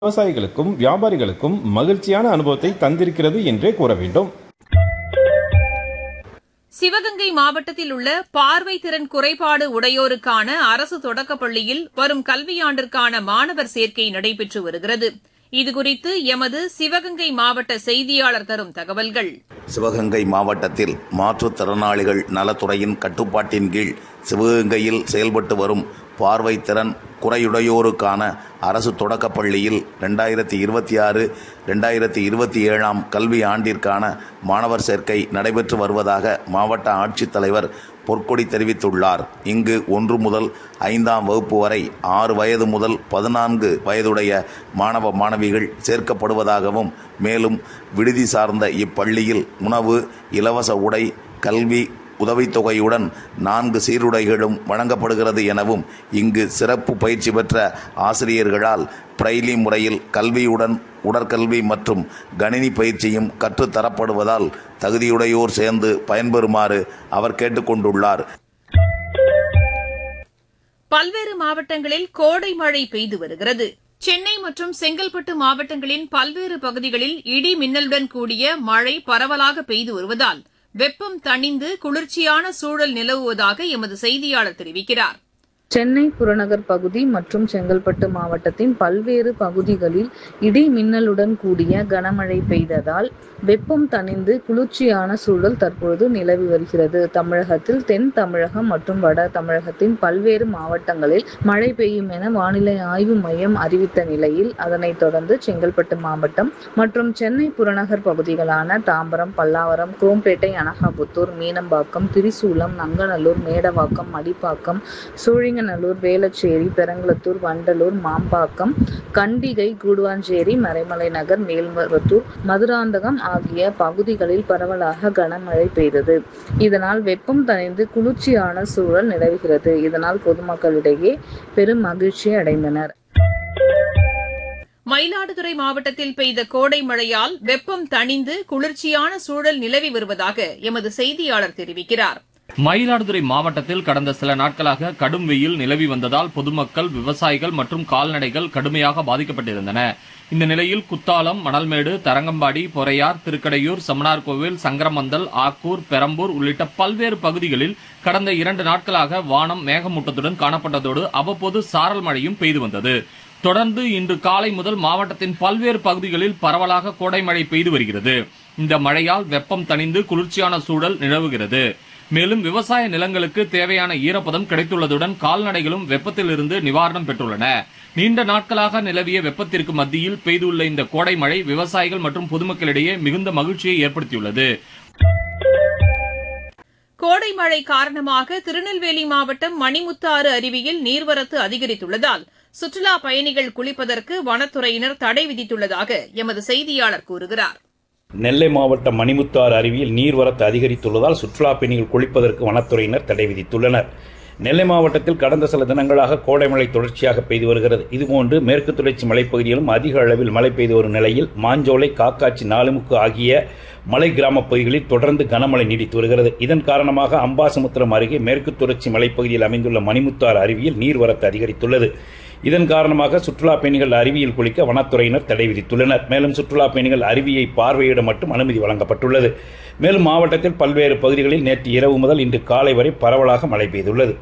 விவசாயிகளுக்கும் வியாபாரிகளுக்கும் மகிழ்ச்சியான அனுபவத்தை தந்திருக்கிறது என்றே கூற வேண்டும் சிவகங்கை மாவட்டத்தில் உள்ள பார்வை திறன் குறைபாடு உடையோருக்கான அரசு தொடக்கப் பள்ளியில் வரும் கல்வியாண்டிற்கான மாணவர் சேர்க்கை நடைபெற்று வருகிறது இதுகுறித்து எமது சிவகங்கை மாவட்ட செய்தியாளர் தரும் தகவல்கள் சிவகங்கை மாவட்டத்தில் மாற்றுத்திறனாளிகள் நலத்துறையின் கட்டுப்பாட்டின் கீழ் சிவகங்கையில் செயல்பட்டு வரும் பார்வை திறன் குறையுடையோருக்கான அரசு தொடக்கப் பள்ளியில் ரெண்டாயிரத்தி இருபத்தி ஆறு ரெண்டாயிரத்தி இருபத்தி ஏழாம் கல்வி ஆண்டிற்கான மாணவர் சேர்க்கை நடைபெற்று வருவதாக மாவட்ட ஆட்சித்தலைவர் பொற்கொடி தெரிவித்துள்ளார் இங்கு ஒன்று முதல் ஐந்தாம் வகுப்பு வரை ஆறு வயது முதல் பதினான்கு வயதுடைய மாணவ மாணவிகள் சேர்க்கப்படுவதாகவும் மேலும் விடுதி சார்ந்த இப்பள்ளியில் உணவு இலவச உடை கல்வி உதவித்தொகையுடன் நான்கு சீருடைகளும் வழங்கப்படுகிறது எனவும் இங்கு சிறப்பு பயிற்சி பெற்ற ஆசிரியர்களால் பிரைலி முறையில் கல்வியுடன் உடற்கல்வி மற்றும் கணினி பயிற்சியும் கற்றுத்தரப்படுவதால் தகுதியுடையோர் சேர்ந்து பயன்பெறுமாறு அவர் கேட்டுக்கொண்டுள்ளார் பல்வேறு மாவட்டங்களில் கோடை மழை பெய்து வருகிறது சென்னை மற்றும் செங்கல்பட்டு மாவட்டங்களின் பல்வேறு பகுதிகளில் இடி மின்னலுடன் கூடிய மழை பரவலாக பெய்து வருவதால் வெப்பம் தணிந்து குளிர்ச்சியான சூழல் நிலவுவதாக எமது செய்தியாளர் தெரிவிக்கிறார் சென்னை புறநகர் பகுதி மற்றும் செங்கல்பட்டு மாவட்டத்தின் பல்வேறு பகுதிகளில் இடி மின்னலுடன் கூடிய கனமழை பெய்ததால் வெப்பம் தணிந்து குளிர்ச்சியான சூழல் தற்பொழுது நிலவி வருகிறது தமிழகத்தில் தென் தமிழகம் மற்றும் வட தமிழகத்தின் பல்வேறு மாவட்டங்களில் மழை பெய்யும் என வானிலை ஆய்வு மையம் அறிவித்த நிலையில் அதனைத் தொடர்ந்து செங்கல்பட்டு மாவட்டம் மற்றும் சென்னை புறநகர் பகுதிகளான தாம்பரம் பல்லாவரம் குரோம்பேட்டை அனகாபுத்தூர் மீனம்பாக்கம் திரிசூலம் நங்கநல்லூர் மேடவாக்கம் மடிப்பாக்கம் சூழிங்கநல்லூர் வேளச்சேரி பெரங்குளத்தூர் வண்டலூர் மாம்பாக்கம் கண்டிகை கூடுவாஞ்சேரி மறைமலை நகர் மேல்மருவத்தூர் மதுராந்தகம் ஆகிய பகுதிகளில் பரவலாக கனமழை பெய்தது இதனால் வெப்பம் தணிந்து குளிர்ச்சியான சூழல் நிலவுகிறது இதனால் பொதுமக்களிடையே பெரும் மகிழ்ச்சி அடைந்தனர் மயிலாடுதுறை மாவட்டத்தில் பெய்த கோடை மழையால் வெப்பம் தணிந்து குளிர்ச்சியான சூழல் நிலவி வருவதாக எமது செய்தியாளர் தெரிவிக்கிறார் மயிலாடுதுறை மாவட்டத்தில் கடந்த சில நாட்களாக கடும் வெயில் நிலவி வந்ததால் பொதுமக்கள் விவசாயிகள் மற்றும் கால்நடைகள் கடுமையாக பாதிக்கப்பட்டிருந்தன இந்த நிலையில் குத்தாலம் மணல்மேடு தரங்கம்பாடி பொறையார் திருக்கடையூர் சமணார்கோவில் சங்கரமந்தல் ஆக்கூர் பெரம்பூர் உள்ளிட்ட பல்வேறு பகுதிகளில் கடந்த இரண்டு நாட்களாக வானம் மேகமூட்டத்துடன் காணப்பட்டதோடு அவ்வப்போது சாரல் மழையும் பெய்து வந்தது தொடர்ந்து இன்று காலை முதல் மாவட்டத்தின் பல்வேறு பகுதிகளில் பரவலாக கோடை மழை பெய்து வருகிறது இந்த மழையால் வெப்பம் தணிந்து குளிர்ச்சியான சூழல் நிலவுகிறது மேலும் விவசாய நிலங்களுக்கு தேவையான ஈரப்பதம் கிடைத்துள்ளதுடன் கால்நடைகளும் வெப்பத்திலிருந்து நிவாரணம் பெற்றுள்ளன நீண்ட நாட்களாக நிலவிய வெப்பத்திற்கு மத்தியில் பெய்துள்ள இந்த கோடை மழை விவசாயிகள் மற்றும் பொதுமக்களிடையே மிகுந்த மகிழ்ச்சியை ஏற்படுத்தியுள்ளது கோடை மழை காரணமாக திருநெல்வேலி மாவட்டம் மணிமுத்தாறு அருவியில் நீர்வரத்து அதிகரித்துள்ளதால் சுற்றுலா பயணிகள் குளிப்பதற்கு வனத்துறையினர் தடை விதித்துள்ளதாக எமது செய்தியாளர் கூறுகிறார் நெல்லை மாவட்டம் மணிமுத்தாறு அருவியில் நீர்வரத்து அதிகரித்துள்ளதால் சுற்றுலா பயணிகள் குளிப்பதற்கு வனத்துறையினர் தடை விதித்துள்ளனர் நெல்லை மாவட்டத்தில் கடந்த சில தினங்களாக கோடை மழை தொடர்ச்சியாக பெய்து வருகிறது இதுபோன்று மேற்கு தொடர்ச்சி மலைப்பகுதியிலும் அதிக அளவில் மழை பெய்து வரும் நிலையில் மாஞ்சோலை காக்காச்சி நாலுமுக்கு ஆகிய மலை கிராமப் பகுதிகளில் தொடர்ந்து கனமழை நீடித்து வருகிறது இதன் காரணமாக அம்பாசமுத்திரம் அருகே மேற்கு தொடர்ச்சி மலைப்பகுதியில் அமைந்துள்ள மணிமுத்தாறு அருவியில் நீர்வரத்து அதிகரித்துள்ளது இதன் காரணமாக சுற்றுலா பயணிகள் அருவியில் குளிக்க வனத்துறையினர் தடை விதித்துள்ளனர் மேலும் சுற்றுலா பயணிகள் அருவியை பார்வையிட மட்டும் அனுமதி வழங்கப்பட்டுள்ளது மேலும் மாவட்டத்தில் பல்வேறு பகுதிகளில் நேற்று இரவு முதல் இன்று காலை வரை பரவலாக மழை பெய்துள்ளது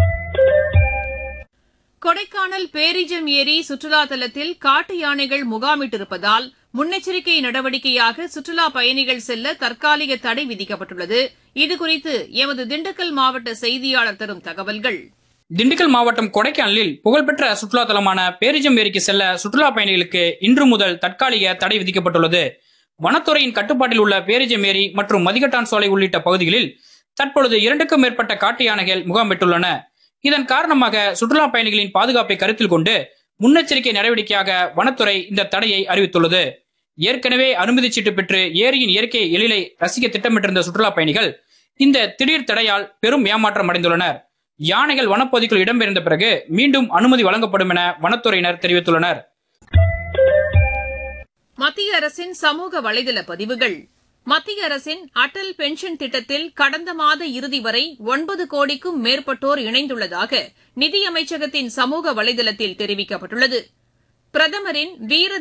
கொடைக்கானல் பேரிஜம் ஏரி சுற்றுலா தலத்தில் காட்டு யானைகள் முகாமிட்டிருப்பதால் முன்னெச்சரிக்கை நடவடிக்கையாக சுற்றுலா பயணிகள் செல்ல தற்காலிக தடை விதிக்கப்பட்டுள்ளது இதுகுறித்து எமது திண்டுக்கல் மாவட்ட செய்தியாளர் தரும் தகவல்கள் திண்டுக்கல் மாவட்டம் கொடைக்கானலில் புகழ்பெற்ற சுற்றுலா தலமான பேரிஜம் ஏரிக்கு செல்ல சுற்றுலா பயணிகளுக்கு இன்று முதல் தற்காலிக தடை விதிக்கப்பட்டுள்ளது வனத்துறையின் கட்டுப்பாட்டில் உள்ள பேரிஜம் ஏரி மற்றும் மதிகட்டான் சோலை உள்ளிட்ட பகுதிகளில் தற்பொழுது இரண்டுக்கும் மேற்பட்ட காட்டு யானைகள் முகாம் பெற்றுள்ளன இதன் காரணமாக சுற்றுலா பயணிகளின் பாதுகாப்பை கருத்தில் கொண்டு முன்னெச்சரிக்கை நடவடிக்கையாக வனத்துறை இந்த தடையை அறிவித்துள்ளது ஏற்கனவே அனுமதி சீட்டு பெற்று ஏரியின் இயற்கை எழிலை ரசிக்க திட்டமிட்டிருந்த சுற்றுலா பயணிகள் இந்த திடீர் தடையால் பெரும் ஏமாற்றம் அடைந்துள்ளனர் யானைகள் வனப்பகுதிக்குள் இடம்பெயர்ந்த பிறகு மீண்டும் அனுமதி வழங்கப்படும் என வனத்துறையினர் தெரிவித்துள்ளனர் மத்திய அரசின் சமூக வலைதள பதிவுகள் மத்திய அரசின் அடல் பென்ஷன் திட்டத்தில் கடந்த மாத இறுதி வரை ஒன்பது கோடிக்கும் மேற்பட்டோர் இணைந்துள்ளதாக நிதியமைச்சகத்தின் சமூக வலைதளத்தில் தெரிவிக்கப்பட்டுள்ளது பிரதமரின் வீர